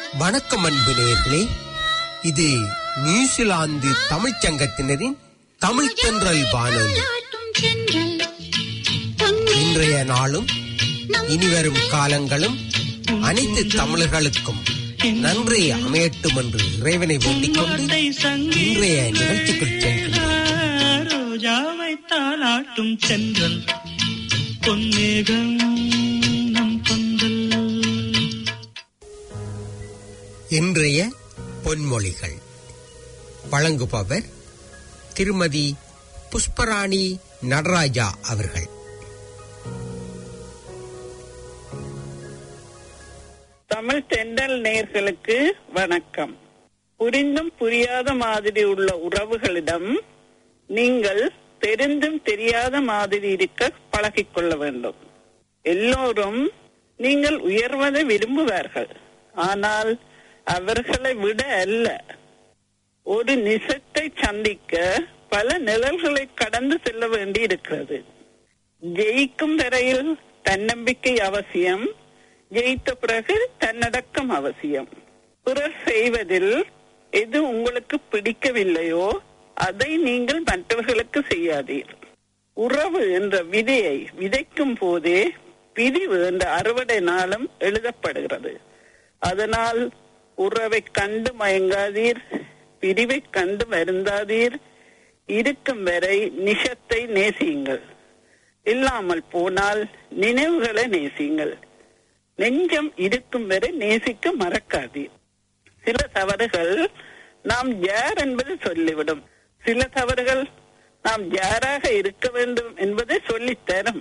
வணக்கம் அன்பு நேயர்களே இது நியூசிலாந்து தமிழ்ச் சங்கத்தினரின் தமிழ் தென்றல் வானொலி இன்றைய நாளும் இனிவரும் காலங்களும் அனைத்து தமிழர்களுக்கும் நன்றி அமையட்டும் என்று இறைவனை வேண்டிக் கொண்டு இன்றைய நிகழ்ச்சிக்குள் செல்கின்றோம் ரோஜாவை தாளாட்டும் சென்றல் பொன்னேகம் நம் பந்தல் இன்றைய பொன்மொழிகள் வழங்குபவர் திருமதி புஷ்பராணி நடராஜா அவர்கள் தமிழ் தென்றல் நேர்களுக்கு வணக்கம் புரிந்தும் புரியாத மாதிரி உள்ள உறவுகளிடம் நீங்கள் தெரிந்தும் தெரியாத மாதிரி இருக்க பழகிக் கொள்ள வேண்டும் எல்லோரும் நீங்கள் உயர்வதை விரும்புவார்கள் ஆனால் அவர்களை விட அல்ல ஒரு நிசத்தை சந்திக்க பல நிழல்களை கடந்து செல்ல வேண்டி இருக்கிறது ஜெயிக்கும் வரையில் தன்னம்பிக்கை அவசியம் ஜெயித்த பிறகு தன்னடக்கம் அவசியம் பிறர் செய்வதில் எது உங்களுக்கு பிடிக்கவில்லையோ அதை நீங்கள் மற்றவர்களுக்கு செய்யாதீர் உறவு என்ற விதையை விதைக்கும் போதே பிரிவு என்ற அறுவடை நாளும் எழுதப்படுகிறது அதனால் உறவை கண்டு மயங்காதீர் பிரிவை கண்டு வருந்தாதீர் இருக்கும் வரை நிஷத்தை நேசியுங்கள் இல்லாமல் போனால் நினைவுகளை நேசியுங்கள் நெஞ்சம் இருக்கும் வரை நேசிக்க மறக்காதீர் சில தவறுகள் நாம் யார் என்பது சொல்லிவிடும் சில தவறுகள் நாம் யாராக இருக்க வேண்டும் என்பதை சொல்லித்தரும்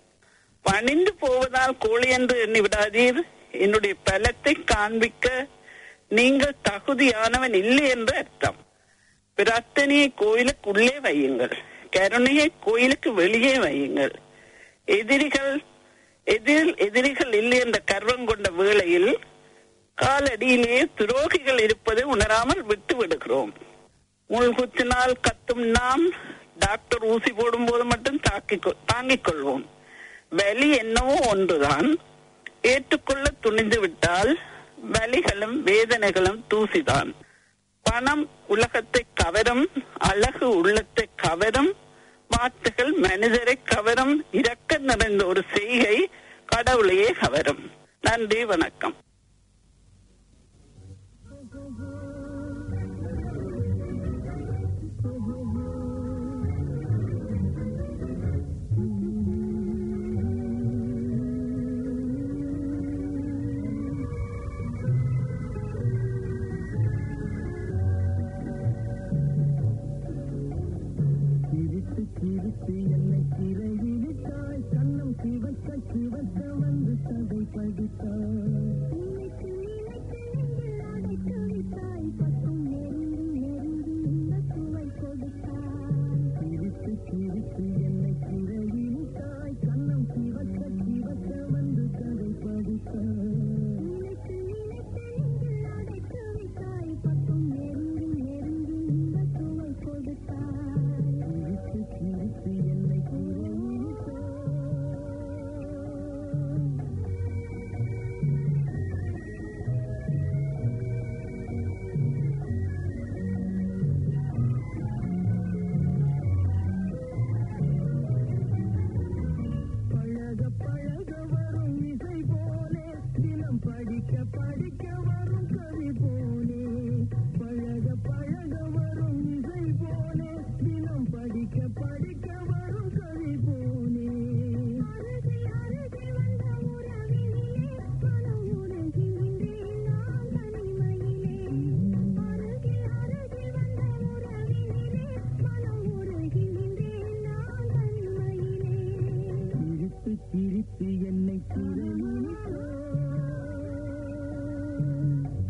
பணிந்து போவதால் கோழி என்று எண்ணி விடாதீர் என்னுடைய பலத்தை காண்பிக்க நீங்கள் தகுதியானவன் இல்லை என்று அர்த்தம் பிரார்த்தனையை கோயிலுக்குள்ளே வையுங்கள் கருணையை கோயிலுக்கு வெளியே வையுங்கள் எதிரிகள் எதிர் எதிரிகள் இல்லை என்ற கர்வம் கொண்ட வேளையில் காலடியிலே துரோகிகள் இருப்பதை உணராமல் விட்டு விடுகிறோம் முள்குத்தினால் கத்தும் நாம் டாக்டர் ஊசி போடும் போது மட்டும் தாக்கிக் கொ- தாங்கிக் கொள்வோம் வலி என்னவோ ஒன்றுதான் ஏற்றுக்கொள்ள துணிந்து விட்டால் வலிகளும் வேதனைகளும் தூசிதான் பணம் உலகத்தை கவரும் அழகு உள்ளத்தை கவரும் வார்த்தைகள் மனிதரை கவரும் இரக்கம் நிறைந்த ஒரு செய்கை கடவுளையே கவரும் நன்றி வணக்கம் சிரித்து சிரித்து என்னை சிறையிலிட்டாய் கண்ணம் சிவக்க சிவக்க வந்து சதை படித்தாய் சிரித்து சிரித்து என்னை சிறையிலிட்டாய் கண்ணம் சிவக்க சிவக்க வந்து சதை படித்தாய் சிரித்து சிரித்து என்னை சிறையிலிட்டாய் பழக பழக வரும் இசை போலே தினம் படிக்க படிக்க வரும் கவி போலே பழக பழக வரும் இசை போலே தினம் படிக்க படிக்க வரும் கவி போலே சிரித்து சிரித்து என்னை சிறையிலிட்டாய்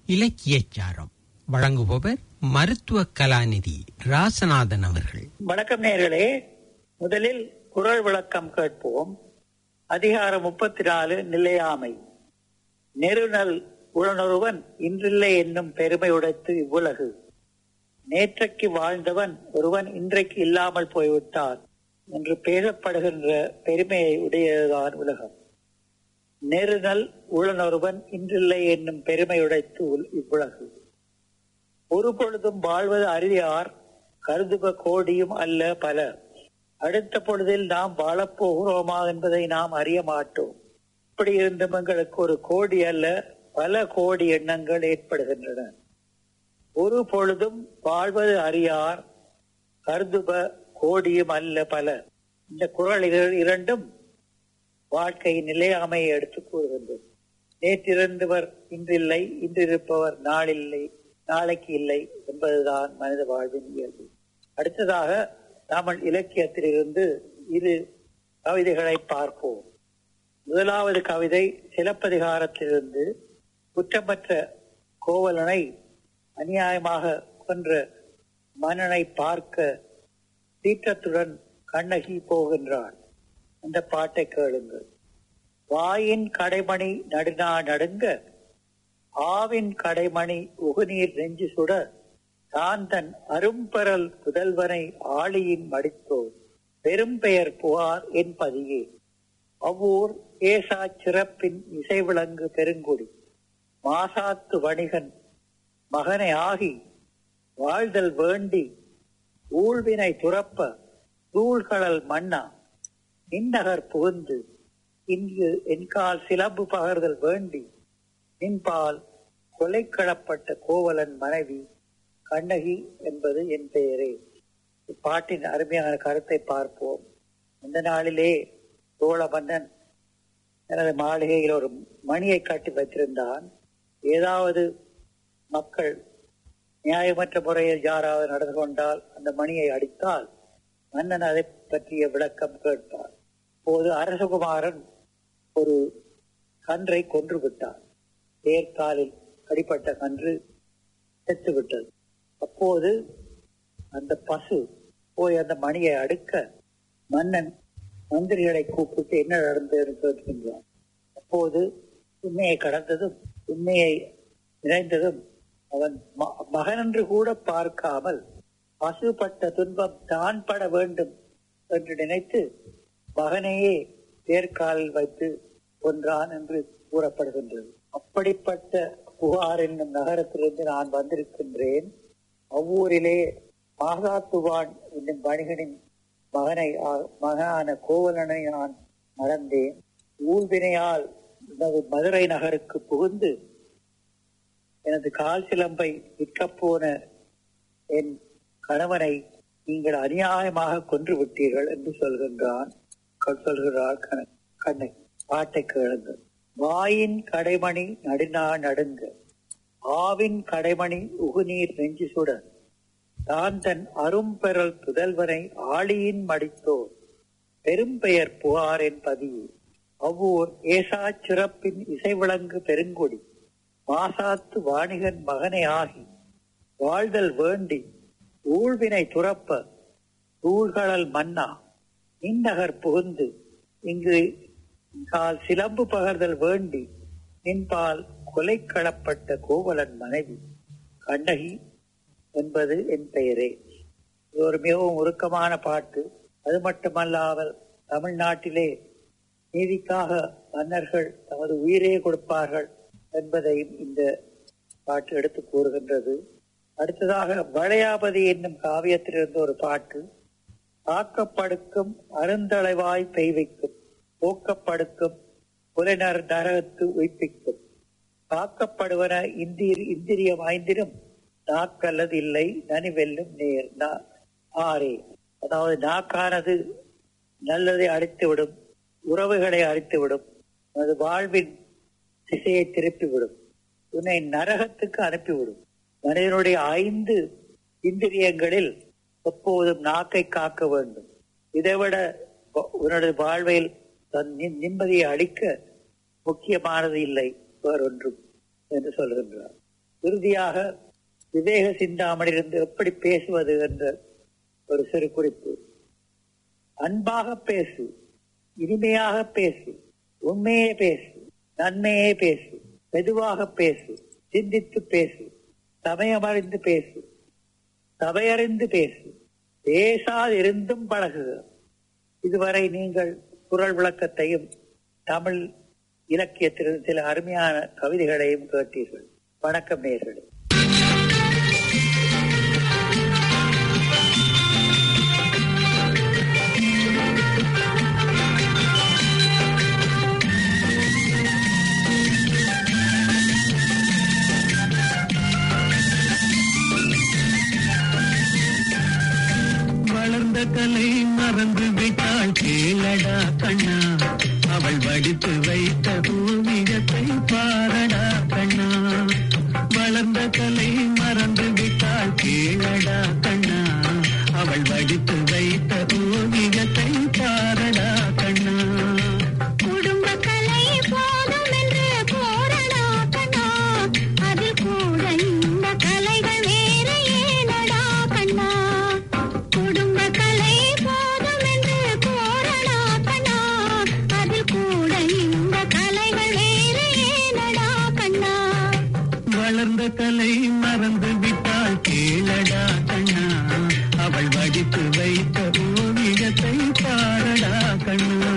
இலக்கியச்சாரம் வழங்குபவர் மருத்துவ கலாநிதி ராசநாதன் அவர்கள் வணக்கம் நேர்களே முதலில் குரல் விளக்கம் கேட்போம் அதிகாரம் முப்பத்தி நாலு நிலையாமை நெருநல் உளனொருவன் இன்றில்லை என்னும் பெருமை உடைத்து இவ்வுலகு நேற்றைக்கு வாழ்ந்தவன் ஒருவன் இன்றைக்கு இல்லாமல் போய்விட்டான் என்று பேசப்படுகின்ற பெருமையை உடையதுதான் உலகம் நெருநல் உளனொருவன் இன்றில்லை என்னும் பெருமை உடைத்து உல்- இவ்வுலகு ஒரு பொழுதும் வாழ்வது அரியார் கருதுப கோடியும் அல்ல பல அடுத்த பொழுதில் நாம் வாழப்போகிறோமா என்பதை நாம் அறிய மாட்டோம் இப்படி இருந்தும் எங்களுக்கு ஒரு கோடி அல்ல பல கோடி எண்ணங்கள் ஏற்படுகின்றன ஒரு பொழுதும் வாழ்வது அறியார் கருதுப கோடியும் அல்ல பல இந்த குரல் இர- இரண்டும் வாழ்க்கையின் நிலையாமையை எடுத்துக் கூறுகின்றது நேற்றிருந்தவர் இன்றில்லை இன்றிருப்பவர் நாளில்லை நாளைக்கு இல்லை என்பதுதான் மனித வாழ்வின் இயல்பு அடுத்ததாக தமிழ் இலக்கியத்திலிருந்து இரு கவிதைகளை பார்ப்போம் முதலாவது கவிதை சிலப்பதிகாரத்திலிருந்து குற்றமற்ற கோவலனை அநியாயமாக கொன்ற மன்னனை பார்க்க சீற்றத்துடன் கண்ணகி போகின்றாள் அந்த பாட்டை கேளுங்கள் வாயின் கடைமணி நடுநா நடுங்க ஆவின் கடைமணி உகுநீர் நெஞ்சு சுட தான் தன் அரும்பெறல் புதல்வனை ஆளியின் மடித்தோர் பெரும்பெயர் புகார் என் பதியே அவ்வூர் ஏசா சிறப்பின் இசை விளங்கு பெருங்குடி மாசாத்து வணிகன் மகனை ஆகி வாழ்தல் வேண்டி ஊழ்வினை துறப்ப தூள்கடல் மன்னா நின்னகர் புகுந்து இங்கு என்கால் சிலம்பு பகர்தல் வேண்டி நின்பால் கொலைக்களப்பட்ட கோவலன் மனைவி கண்ணகி என்பது என் பெயரே இப்பாட்டின் அருமையான கருத்தை பார்ப்போம் அந்த நாளிலே சோழ மன்னன் எனது மாளிகையில் ஒரு மணியை காட்டி வைத்திருந்தான் ஏதாவது மக்கள் நியாயமற்ற முறையில் யாராவது நடந்து கொண்டால் அந்த மணியை அடித்தால் மன்னன் அதை பற்றிய விளக்கம் கேட்பார் அப்போது அரசகுமாரன் ஒரு கன்றை கொன்று விட்டார் தேர்காலில் அடிப்பட்ட கன்று செத்து விட்டது அப்போது அந்த பசு போய் அந்த மணியை அடுக்க மன்னன் மந்திரிகளை கூப்பிட்டு என்ன நடந்தது கேட்கின்றான் அப்போது உண்மையை கடந்ததும் உண்மையை நிறைந்ததும் அவன் ம- மகனென்று கூட பார்க்காமல் பசுபட்ட துன்பம் தான் பட வேண்டும் என்று நினைத்து மகனையே தேர்காலில் வைத்து கொன்றான் என்று கூறப்படுகின்றது அப்படிப்பட்ட புகார் என்னும் நகரத்திலிருந்து நான் வந்திருக்கின்றேன் அவ்வூரிலே மாகாத்துவான் என்னும் வணிகனின் மகனை ஆ- மகனான கோவலனை நான் மறந்தேன் ஊழ்வினையால் எனது மதுரை நகருக்கு புகுந்து எனது கால் சிலம்பை விற்கப் போன என் கணவனை நீங்கள் அநியாயமாக கொன்று விட்டீர்கள் என்று சொல்கின்றான் கொ- சொல்கிறார் கண்ண- கண்ணை பாட்டை கேளுங்கள் வாயின் கடைமணி நடுநா நடுங்க ஆவின் கடைமணி உகுநீர் நெஞ்சு சுட தான் தன் அரும்பெறல் புதல்வனை ஆளியின் மடித்தோர் பெரும்பெயர் புகாரின் பதிவு அவ்வூர் ஏசா சிறப்பின் இசை விளங்கு பெருங்கொடி மாசாத்து வாணிகன் மகனை ஆகி வாழ்தல் வேண்டி ஊழ்வினை துறப்ப தூள்கடல் மன்னா நின்னகர் புகுந்து இங்கு கால் சிலம்பு பகர்தல் வேண்டி நின்பால் கொலை களப்பட்ட கோவலன் மனைவி கண்ணகி என்பது என் பெயரே இது ஒரு மிகவும் உருக்கமான பாட்டு அது மட்டுமல்லாமல் தமிழ்நாட்டிலே நீதிக்காக மன்னர்கள் தமது உயிரே கொடுப்பார்கள் என்பதையும் இந்த பாட்டு எடுத்து கூறுகின்றது அடுத்ததாக வளையாபதி என்னும் காவியத்திலிருந்து ஒரு பாட்டு காக்கப்படுக்கும் அருந்தளைவாய் பெய்விக்கும் போக்கப்படுக்கும் புலனர் நரகத்து உயிர்ப்பிக்கும் காக்கப்படுவன இந்திரி இந்திரியம் ஐந்திலும் நாக்கல்லது இல்லை நனிவெல்லும் நேர் நா- ஆரே அதாவது நாக்கானது நல்லதை அழித்துவிடும் உறவுகளை அழித்துவிடும் அது வாழ்வின் திசையை திருப்பிவிடும் உன்னை நரகத்துக்கு அனுப்பிவிடும் மனிதனுடைய ஐந்து இந்திரியங்களில் எப்போதும் நாக்கை காக்க வேண்டும் இதைவிட வ- உன்னுடைய வாழ்வில் தன் நி- நிம்மதியை அளிக்க முக்கியமானது இல்லை வேறொன்றும் என்று சொல்கின்றார் இறுதியாக விவேக சிந்தாமணிலிருந்து எப்படி பேசுவது என்ற ஒரு சிறு குறிப்பு அன்பாக பேசு இனிமையாக பேசு உண்மையே பேசு நன்மையே பேசு மெதுவாக பேசு சிந்தித்து பேசு சமயமறிந்து பேசு சபையறிந்து பேசு பேசாதிருந்தும் பழகுக இதுவரை நீங்கள் குரல் விளக்கத்தையும் தமிழ் இலக்கியத்திலிருந்து சில அருமையான கவிதைகளையும் கேட்டீர்கள் வணக்கம் நேர்களே வளர்ந்த கலை மறந்து விட்டாள் கேளடா கண்ணா அவள் வடித்து வைத்த ஓவியத்தை பாரடா கண்ணா வளர்ந்த கலை மறந்து விட்டாள் கேளடா கண்ணா அவள் வடித்து வைத்த ஓவியத்தை பாரடா கண்ணா குடும்ப கலை போதும் என்று போரடா கண்ணா அதில் கூட இந்த கலைகள் வேற ஏனடா கண்ணா குடும்ப கலை போதும் என்று போரடா கண்ணா அதில் கூட இந்த கலைகள் வேற ஏனடா கண்ணா வளர்ந்த கலை மறந்து விட்டாள் கேளடா கண்ணா அவள் வடித்து வைத்த ஓவியத்தை பாரடா கண்ணா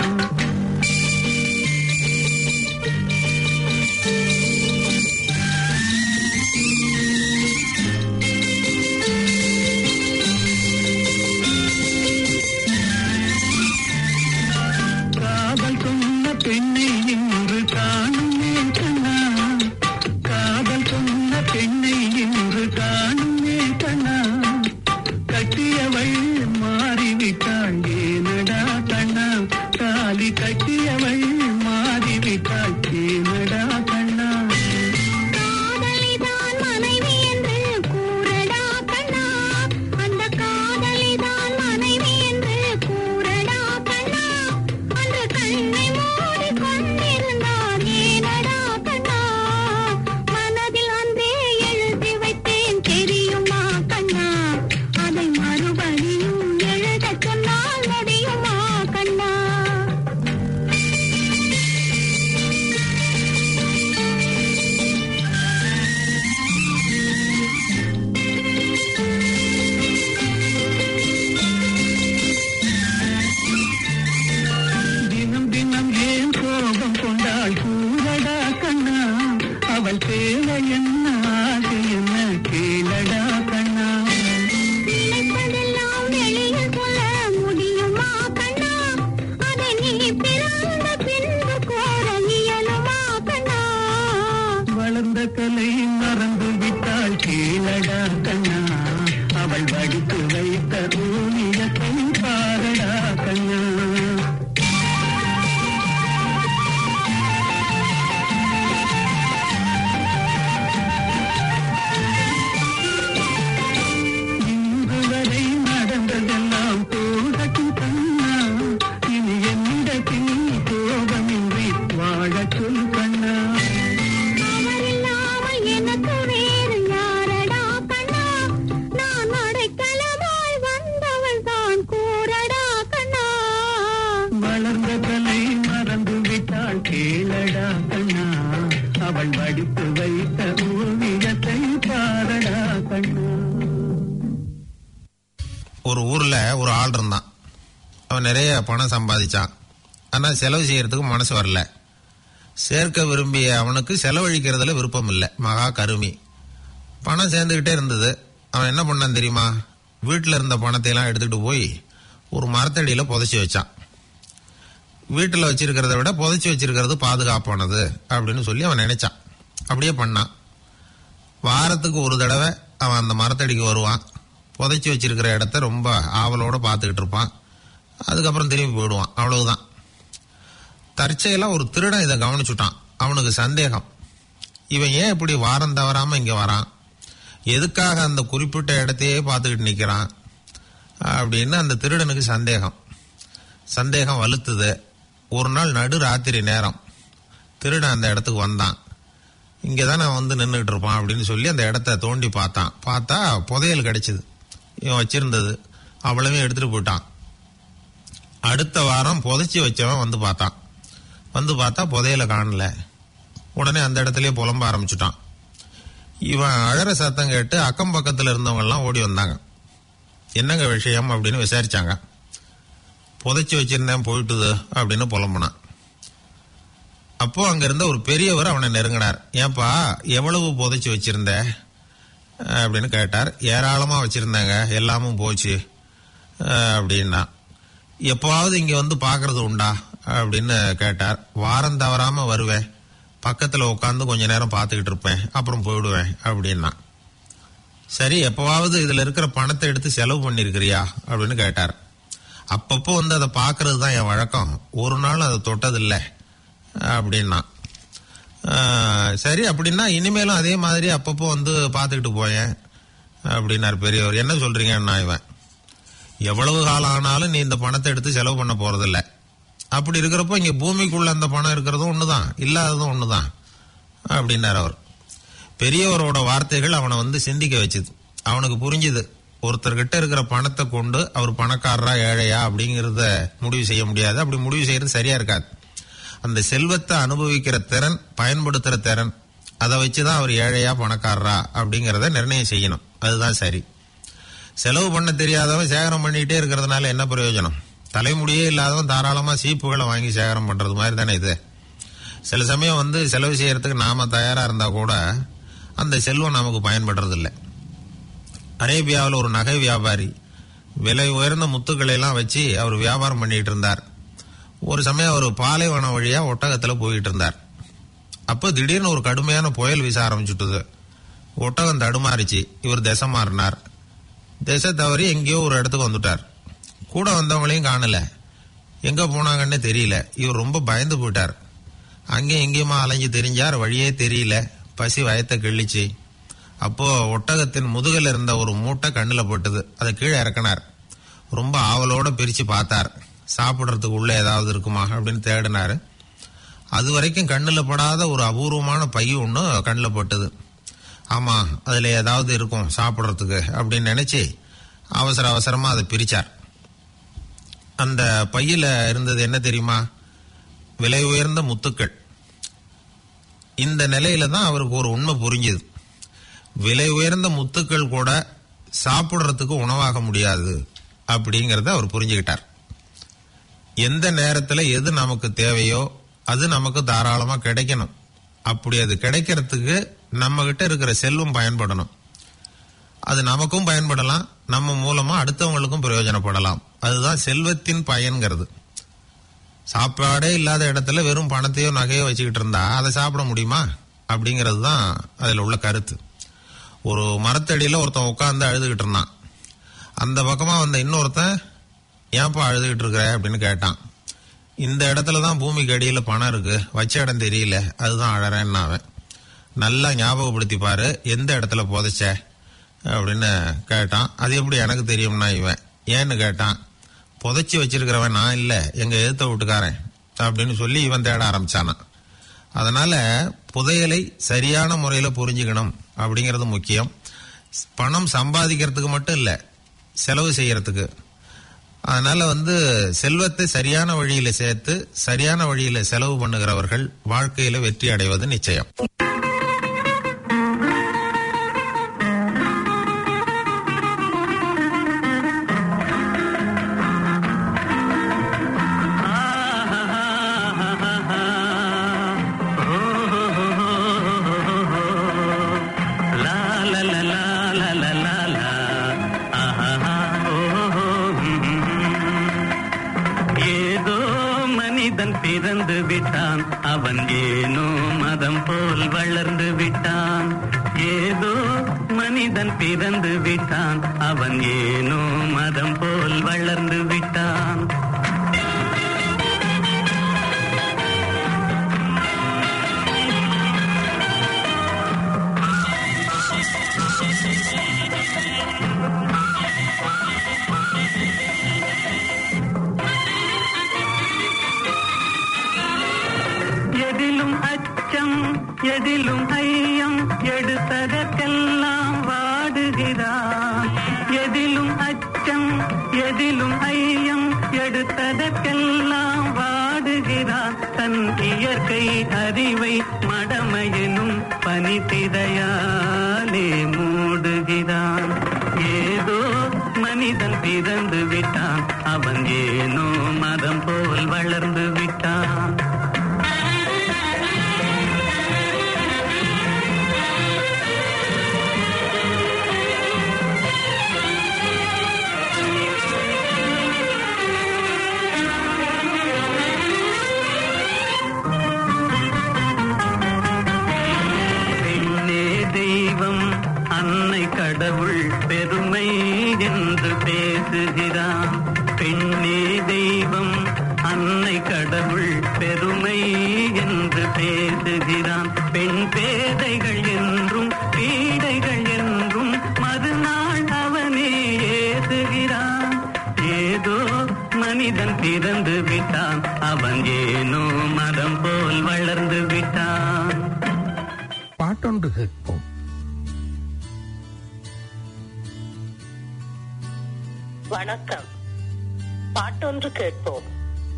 காதல் சொன்ன பெண்ணை இன்று காணுமே கண்ணா காதல் சொன்ன பெண்ணை இன்று காணுமே கண்ணா கட்டியவள் மாறிவிட்டாள் ஏனடா கண்ணா தாலி கட்டியவள் மாறிவிட்டாள் ஏனடா கண்ணா காதலிதான் மனைவி என்று கூறடா கண்ணா அந்த காதலிதான் மனைவி என்று கூறடா கண்ணா அந்த கண்ணை மூடி கொண்டிருந்தார் ஏனடா கண்ணா மனதில் அன்றே எழுதி வைத்தேன் தெரியுமா கண்ணா அதை மறுபடியும் எழுதச் சொன்னால் முடியுமா கண்ணா தினம் தினம் ஏன் கோபம் கொண்டாள் கூறடா கண்ணா அவள் தேவை என்ன ஆசை என்ன கேளடா கண்ணா நினைப்பதெல்லாம் வெளியில் சொல்ல முடியுமா கண்ணா அதை நீ பிறந்த பின்பு கோர இயலுமா கண்ணா வளர்ந்த கலை மறந்து விட்டாள் கேளடா கண்ணா அவள் வடித்து வைத்த ஓவியத்தை பாரடா கண்ணா இன்று வரை நடந்ததெல்லாம் போகட்டும் கண்ணா இனி என்னிடத்தில் கோபமின்றி வாழச் சொல் கண்ணா அவரில்லாமல் எனக்கு வேறு யாரடா கண்ணா நான் அடைக்கலமாய் வந்தவள் தான் கூறடா கண்ணா வளர்ந்த கலை மறந்து விட்டாள் கேளடா கண்ணா அவள் வடித்து வைத்த ஓவியத்தை பாரடா கண்ணா ஒரு ஊர்ல ஒரு ஆள் இருந்தான் அவன் நிறைய பணம் சம்பாதிச்சான் ஆனா செலவு செய்யறதுக்கு மனசு வரல சேர்க்க விரும்பிய அவனுக்கு செலவழிக்கிறதுல விருப்பம் இல்லை மகா கருமி பணம் சேர்ந்துக்கிட்டே இருந்தது அவன் என்ன பண்ணான் தெரியுமா வீட்டில் இருந்த பணத்தை எல்லாம் எடுத்துட்டு போய் ஒரு மரத்தடியில புதைச்சி வச்சான் வீட்டில் வச்சிருக்கிறத விட புதைச்சி வச்சிருக்கிறது பாதுகாப்பானது அப்படின்னு சொல்லி அவன் நினைச்சான் அப்படியே பண்ணான் வாரத்துக்கு ஒரு தடவை அவன் அந்த மரத்தடிக்கு வருவான் புதைச்சி வச்சிருக்கிற இடத்த ரொம்ப ஆவலோட பார்த்துக்கிட்டு இருப்பான் அதுக்கப்புறம் திரும்பி போயிடுவான் அவ்வளவுதான் தற்செயலா ஒரு திருடன் இதை கவனிச்சுட்டான் அவனுக்கு சந்தேகம் இவன் ஏன் இப்படி வாரம் தவறாம இங்க வரான் எதுக்காக அந்த குறிப்பிட்ட இடத்தையே பார்த்துக்கிட்டு நிக்கிறான் அப்படின்னு அந்த திருடனுக்கு சந்தேகம் சந்தேகம் வலுத்துது ஒரு நாள் நடு ராத்திரி நேரம் திருடன் அந்த இடத்துக்கு வந்தான் இங்கே தான் நான் வந்து நின்றுட்டு இருப்பான் அப்படின்னு சொல்லி அந்த இடத்த தோண்டி பார்த்தான் பார்த்தா புதையல் கிடைச்சிது இவன் வச்சிருந்தது அவ்வளவே எடுத்துட்டு போயிட்டான் அடுத்த வாரம் புதைச்சி வச்சவன் வந்து பார்த்தான் வந்து பார்த்தா புதையல காணல உடனே அந்த இடத்துலயே புலம்ப ஆரம்பிச்சுட்டான் இவன் அழற சத்தம் கேட்டு அக்கம் பக்கத்துல இருந்தவங்க எல்லாம் ஓடி வந்தாங்க என்னங்க விஷயம் அப்படின்னு விசாரிச்சாங்க புதைச்சி வச்சிருந்தேன் போயிட்டுது அப்படின்னு புலம்புனான் அப்போ அங்க இருந்த ஒரு பெரியவர் அவனை நெருங்கினார் ஏன்பா எவ்வளவு புதைச்சி வச்சிருந்த அஹ் அப்படின்னு கேட்டார் ஏராளமா வச்சிருந்தாங்க எல்லாமும் போச்சு அஹ் அப்படின்னா எப்போவாவது இங்க வந்து பாக்குறது உண்டா அப்படின்னு கேட்டார் வாரம் தவறாம வருவேன் பக்கத்துல உட்காந்து கொஞ்ச நேரம் பார்த்துக்கிட்டு இருப்பேன் அப்புறம் போயிடுவேன் அப்படின்னா சரி எப்பவாவது இதுல இருக்கிற பணத்தை எடுத்து செலவு பண்ணிருக்கிறியா அப்படின்னு கேட்டார் அப்பப்போ வந்து அதை பார்க்கறது தான் என் வழக்கம் ஒரு நாள் அதை தொட்டதில்லை அப்படின்னா ஆஹ், சரி அப்படின்னா இனிமேலும் அதே மாதிரி அப்பப்போ வந்து பார்த்துக்கிட்டு போயேன் அப்படின்னார் பெரியவர் என்ன சொல்றீங்கன்னா இவன் எவ்வளவு காலம் ஆனாலும் நீ இந்த பணத்தை எடுத்து செலவு பண்ண போறதில்ல அப்படி இருக்கிறப்போ இங்க பூமிக்குள்ள அந்த பணம் இருக்கிறதும் ஒண்ணுதான் இல்லாததும் ஒண்ணுதான் அப்படின்னார் அவர் பெரியவரோட வார்த்தைகள் அவனை வந்து சிந்திக்க வச்சுது அவனுக்கு புரிஞ்சுது ஒருத்தர்கிட்ட இருக்கிற பணத்தை கொண்டு அவர் பணக்காரரா ஏழையா அப்படிங்கறத முடிவு செய்ய முடியாது அப்படி முடிவு செய்யறது சரியா இருக்காது அந்த செல்வத்தை அனுபவிக்கிற திறன் பயன்படுத்துற திறன் அதை வச்சுதான் அவர் ஏழையா பணக்காரரா அப்படிங்கறத நிர்ணயம் செய்யணும் அதுதான் சரி செலவு பண்ண தெரியாதவன் சேகரம் பண்ணிக்கிட்டே இருக்கிறதுனால என்ன பிரயோஜனம் தலைமுடியே இல்லாதவன் தாராளமா சீப்புகளை வாங்கி சேகரம் பண்றது மாதிரி தானே இது சில சமயம் வந்து செலவு செய்யறதுக்கு நாம தயாரா இருந்தா கூட அந்த செல்வம் நமக்கு பயன்படுறது இல்லை அரேபியாவில் ஒரு நகை வியாபாரி விலை உயர்ந்த முத்துக்களை எல்லாம் வச்சு அவர் வியாபாரம் பண்ணிட்டு இருந்தார் ஒரு சமயம் அவர் பாலைவனம் வழியா ஒட்டகத்துல போயிட்டு இருந்தார் அப்போ திடீர்னு ஒரு கடுமையான புயல் வீச ஆரம்பிச்சுட்டுது ஒட்டகம் தடுமாறிச்சு இவர் திசை மாறினார் திசை தவறி எங்கேயோ ஒரு இடத்துக்கு வந்துட்டார் கூட வந்தவங்களையும் காணல எங்க போனாங்கன்னு தெரியல இவர் ரொம்ப பயந்து போயிட்டார் அங்கேயும் எங்கேயுமா அலைஞ்சு தெரிஞ்சார் வழியே தெரியல பசி வயத்தை கிள்ளிச்சு அப்போ ஒட்டகத்தின் முதுகில் இருந்த ஒரு மூட்டை கண்ணுல போட்டது அதை கீழே இறக்கினார் ரொம்ப ஆவலோட பிரிச்சு பார்த்தார் சாப்பிடுறதுக்கு உள்ள ஏதாவது இருக்குமா அப்படின்னு தேடினாரு அது வரைக்கும் கண்ணுல படாத ஒரு அபூர்வமான பை ஒன்று கண்ணுல பட்டது ஆமா அதுல ஏதாவது இருக்கும் சாப்பிடுறதுக்கு அப்படின்னு நினைச்சு அவசர அவசரமா அதை பிரிச்சார் அந்த பையில இருந்தது என்ன தெரியுமா விலை உயர்ந்த முத்துக்கள் இந்த நிலையில தான் அவருக்கு ஒரு உண்மை புரிஞ்சுது விலை உயர்ந்த முத்துக்கள் கூட சாப்பிடுறதுக்கு உணவாக முடியாது அப்படிங்கறத அவர் புரிஞ்சுக்கிட்டார் எந்த நேரத்துல எது நமக்கு தேவையோ அது நமக்கு தாராளமா கிடைக்கணும் அப்படி அது கிடைக்கிறதுக்கு நம்ம கிட்ட இருக்கிற செல்வம் பயன்படணும் அது நமக்கும் பயன்படலாம் நம்ம மூலமா அடுத்தவங்களுக்கும் பிரயோஜனப்படலாம் அதுதான் செல்வத்தின் பயன்கிறது சாப்பாடே இல்லாத இடத்துல வெறும் பணத்தையோ நகையோ வச்சுக்கிட்டு இருந்தா அதை சாப்பிட முடியுமா அப்படிங்கிறது தான் அதில் உள்ள கருத்து ஒரு மரத்தடியில் ஒருத்தன் உட்காந்து அழுதுகிட்டு இருந்தான் அந்த பக்கமா வந்த இன்னொருத்தன் ஏன்பா அழுதுகிட்டு இருக்கிற அப்படின்னு கேட்டான் இந்த இடத்துல தான் பூமிக்கு அடியில் பணம் இருக்கு வச்ச இடம் தெரியல அதுதான் அழறேன்னு அவன் நல்லா ஞாபகப்படுத்தி பாரு எந்த இடத்துல புதைச்ச அப்படின்னு கேட்டான் அது எப்படி எனக்கு தெரியும்னா இவன் ஏன்னு கேட்டான் புதைச்சி வச்சிருக்கிறவன் நான் இல்லை எங்க எதிர்த்த வீட்டுக்காரன் அப்படின்னு சொல்லி இவன் தேட ஆரம்பிச்சானான் அதனால புதையலை சரியான முறையில் புரிஞ்சுக்கணும் அப்படிங்கிறது முக்கியம் பணம் சம்பாதிக்கிறதுக்கு மட்டும் இல்லை செலவு செய்யறதுக்கு அதனால வந்து செல்வத்தை சரியான வழியில சேர்த்து சரியான வழியில செலவு பண்ணுகிறவர்கள் வாழ்க்கையில வெற்றி அடைவது நிச்சயம் ஏதோ மனிதன் பிறந்து விட்டான் அவன் ஏனோ மதம் போல் வளர்ந்து விட்டான் ஏதோ மனிதன் பிறந்து விட்டான் அவன் ஏனோ மதம் போல் வளர்ந்து விட்டான் எதிலும் அச்சம் எதிலும் ஐயம் எடுத்ததற்கெல்லாம் வாடுகிறான் எதிலும் அச்சம் எதிலும் ஐயம் எடுத்ததற்கெல்லாம் வாடுகிறான் தன் இயற்கை அறிவை மடமையினும் பனித்திரையாலே மூடுகிறான் ஏதோ மனிதன் பிறந்து விட்டான் அவன் ஏனோ மதம் போல் வளர்ந்து விட்டான் பெண்ணே தெய்வம் அன்னை கடவுள் பெருமை என்று பேசுகிறான் பெண்ணே தெய்வம் அன்னை கடவுள் பெருமை என்று பேசுகிறான் பெண் பேதைகள் என்றும் பீடைகள் என்றும் மறுநாள் அவனே ஏசுகிறான் ஏதோ மனிதன் பிறந்து விட்டான் அவன் ஏனோ மதம் போல் வளர்ந்து விட்டான் பாட்டொன்று கேட்போம் வணக்கம் பாட்டொன்று கேட்போம்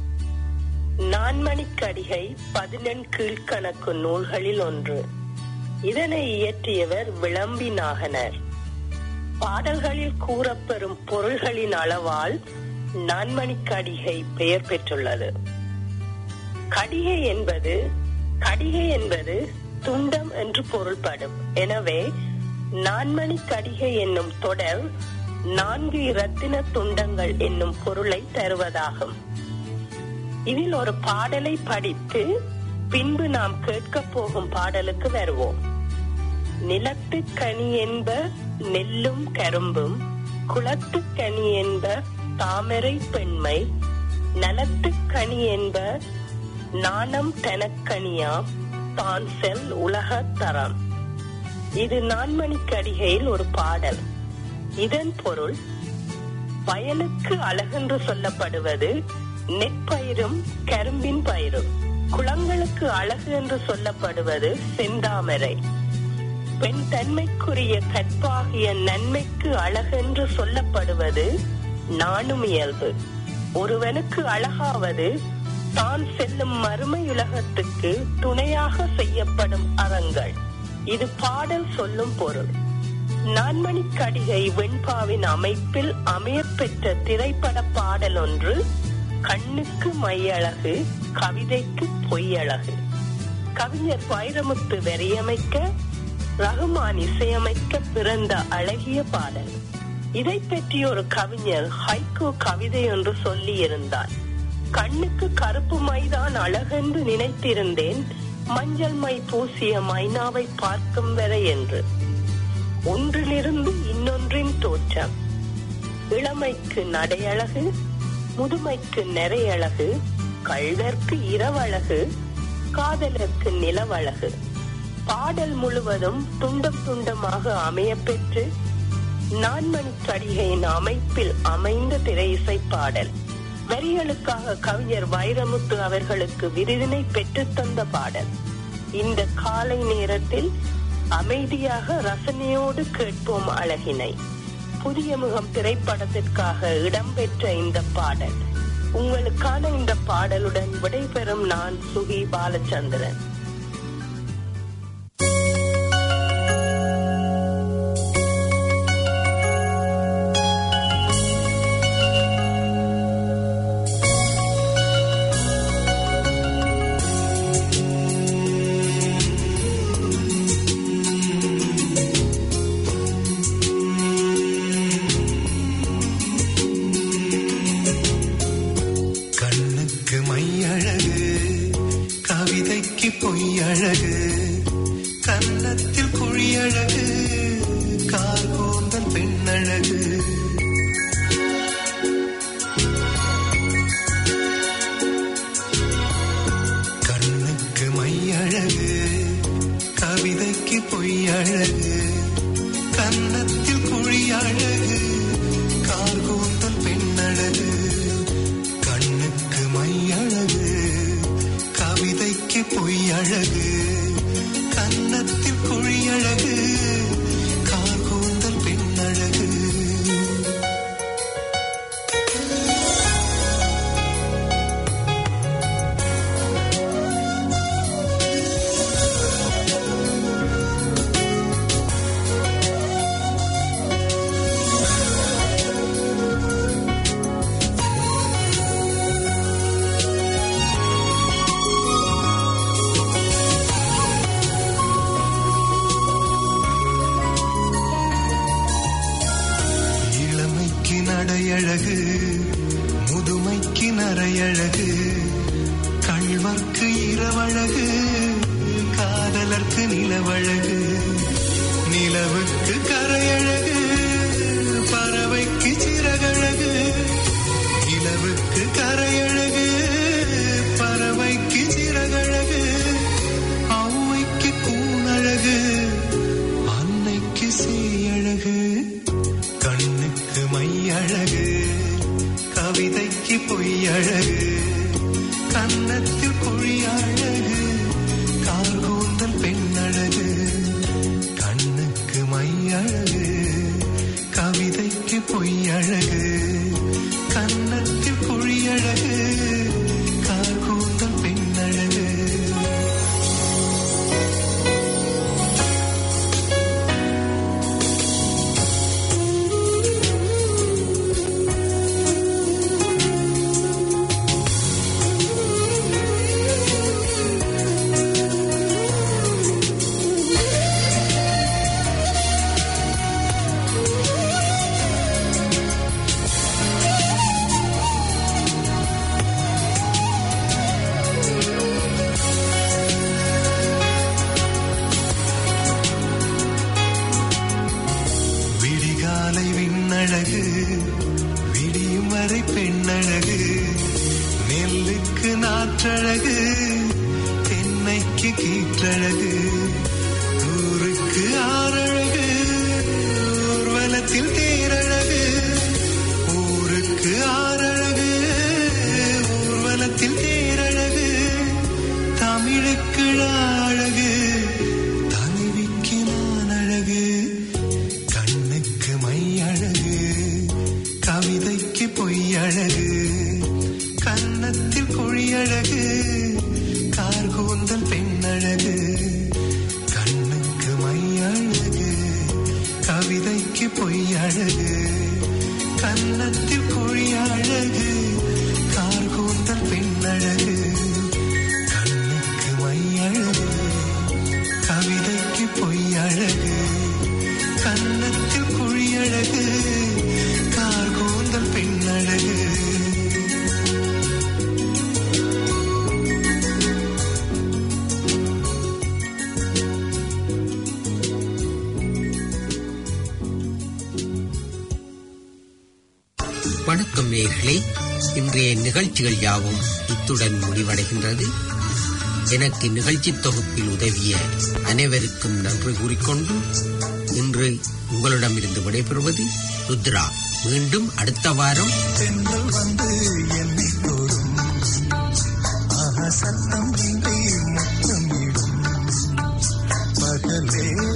நான்மணிக்கடிகை பதினெண் கீழ்கணக்கு நூல்களில் ஒன்று இதனை இயற்றியவர் விளம்பி நாகனர் பாடல்களில் கூறப்பெறும் பொருள்களின் அளவால் நான்மணிக்கடிகை பெயர் பெற்றுள்ளது கடிகை என்பது கடிகை என்பது துண்டம் என்று பொருள்படும் எனவே நான்மணி கடிகை என்னும் தொடர் நான்கு இரத்தின துண்டங்கள் என்னும் பொருளை தருவதாகும் இதில் ஒரு பாடலை படித்து பின்பு நாம் கேட்கப் போகும் பாடலுக்கு வருவோம் நிலத்து கனி என்ப நெல்லும் கரும்பும் குளத்து கனி என்ப தாமரை பெண்மை நலத்து கனி என்ப நாணம் தனக்கனியாம் தான் செல் உலகத் தரம் இது நான்மணிக்கடிகையில் ஒரு பாடல் இதன் பொருள் வயலுக்கு அழகென்று சொல்லப்படுவது நெற்பயிரும் கரும்பின் பயிரும் குளங்களுக்கு அழகு என்று சொல்லப்படுவது செந்தாமரை பெண் தன்மைக்குரிய கற்பாகிய நன்மைக்கு அழகென்று சொல்லப்படுவது நாணும் இயல்பு ஒருவனுக்கு அழகாவது தான் செல்லும் மறுமையுலகத்துக்கு துணையாக செய்யப்படும் அறங்கள் இது பாடல் சொல்லும் பொருள் நான்மணிக்கடிகை வெண்பாவின் அமைப்பில் அமையப்பெற்ற திரைப்பட பாடல் ஒன்று கண்ணுக்கு மையழகு கவிதைக்கு பொய்யழகு கவிஞர் வைரமுத்து வரியமைக்க ரகுமான் இசையமைக்க பிறந்த அழகிய பாடல் இதை பற்றி ஒரு கவிஞர் ஹைகோ கவிதை என்று சொல்லி இருந்தார் கண்ணுக்கு கருப்பு மைதான் அழகென்று நினைத்திருந்தேன் மஞ்சள் மை பூசிய மைனாவை பார்க்கும் வரை என்று ஒன்றிலிருந்து இன்னொன்றின் தோற்றம் இளமைக்கு நடையழகு முதுமைக்கு நிறையழகு கள்வர்க்கு இரவழகு காதலர்க்கு நிலவழகு பாடல் முழுவதும் துண்டம் துண்டமாக அமையப்பெற்று நான்மணி கடிகையின் அமைப்பில் அமைந்த திரையிசை பாடல் வரிகளுக்காக கவிஞர் வைரமுத்து அவர்களுக்கு விருதினை பெற்றுத் தந்த பாடல் இந்த காலை நேரத்தில் அமைதியாக ரசனையோடு கேட்போம் அழகினை புதிய முகம் திரைப்படத்திற்காக இடம்பெற்ற இந்த பாடல் உங்களுக்கான இந்த பாடலுடன் விடைபெறும் நான் சுகி பாலச்சந்திரன் கண்ணுக்கு மையழகு கவிதைக்கு பொய் மெய்யழகு முதுமைக்கு நரையழகு கள்வர்க்கு இரவழகு காதலர்க்கு நிலவழகு நிலவுக்கு கரையழகு பறவைக்கு சிறகழகு நிலவுக்கு கரையழகு பறவைக்கு சிறகழகு ஔவைக்கு கூணழகு அன்னைக்கு சேயழகு கண்ணுக்கு மையழகு கவிதைக்கு பொய்யழகு கன்னத்தில் குழியழகு கார்கூந்தல் பெண்ணழகு கண்ணுக்கு மையழகு கவிதைக்கு பொய்யழகு கன்னத்தில் குழியழகு கார்கூந்தல் பெண்ணழகு விடிகாலை விண்ணழகு விடியும் வரை பெண்ணழகு நெல்லுக்கு நாற்றழகு தென்னைக்கு கீற்றழகு ஊருக்கு ஆறழகு ஊர்வலத்தில் தேரழகு ஊருக்கு ஆறழகு ஊர்வலத்தில் தேரழகு தமிழுக்கு அழகு தனிவிக்கு நான் அழகு கண்ணுக்கு மை அழகு கவிதைக்கு பொய் அழகு கன்னத்தில் குழி அழகு கார்கூந்தல் பெண்ணழகு கண்ணுக்கு மை அழகு கவிதைக்கு பொய் அழகு கன்னத்தில் குழி அழகு கார்கூந்தல் பெண்ணழகு கண்ணுக்கு மை அழகு கவிதைக்கு பொய் அழகு கன்னத்தில் குழி அழகு கார்கூந்தல் பெண்ணழகு வணக்கம் நேயர்களே இன்றைய நிகழ்ச்சிகள் யாவும் இத்துடன் முடிவடைகின்றது எனக்கு நிகழ்ச்சி தொகுப்பில் உதவிய அனைவருக்கும் நன்றி கூறிக்கொண்டு இன்று உங்களிடமிருந்து விடைபெறுவது ருத்ரா மீண்டும் அடுத்த வாரம் தென்றல் வந்து என்னை தோறும் ஆஹா சத்தம் இன்றி முத்தமிடும் பகலே